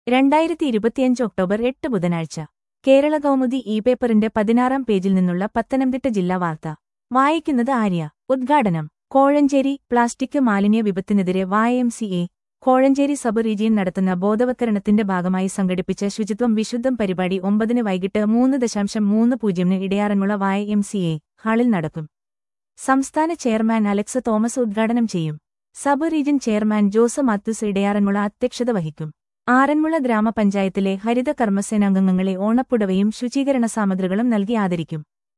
രണ്ടായിരത്തി ഇരുപത്തിയഞ്ച് ഒക്ടോബർ എട്ട് ബുധനാഴ്ച കേരള കൗമുദി ഇ പേപ്പറിന്റെ പതിനാറാം പേജിൽ നിന്നുള്ള പത്തനംതിട്ട ജില്ലാ വാർത്ത വായിക്കുന്നത് ആര്യ ഉദ്ഘാടനം കോഴഞ്ചേരി പ്ലാസ്റ്റിക് മാലിന്യ വിപത്തിനെതിരെ Y M C A Kozhencherry sub region നടത്തുന്ന ബോധവത്കരണത്തിന്റെ ഭാഗമായി സംഘടിപ്പിച്ച ശുചിത്വം വിശുദ്ധം പരിപാടി ഒമ്പതിന് വൈകിട്ട് മൂന്ന് ദശാംശം മൂന്ന് പൂജ്യമിന് ഇടയാറന്മുള വായ എം സി എ ഹാളിൽ നടക്കും സംസ്ഥാന ചെയർമാൻ അലക്സ് തോമസ് ഉദ്ഘാടനം ചെയ്യും sub region chairman Jose Mathews Edayaranmula അധ്യക്ഷത വഹിക്കും ആറന്മുള ഗ്രാമപഞ്ചായത്തിലെ ഹരിത കർമ്മസേനാംഗങ്ങളെ ഓണപ്പുടവയും ശുചീകരണ സാമഗ്രികളും നൽകി ആദരിക്കും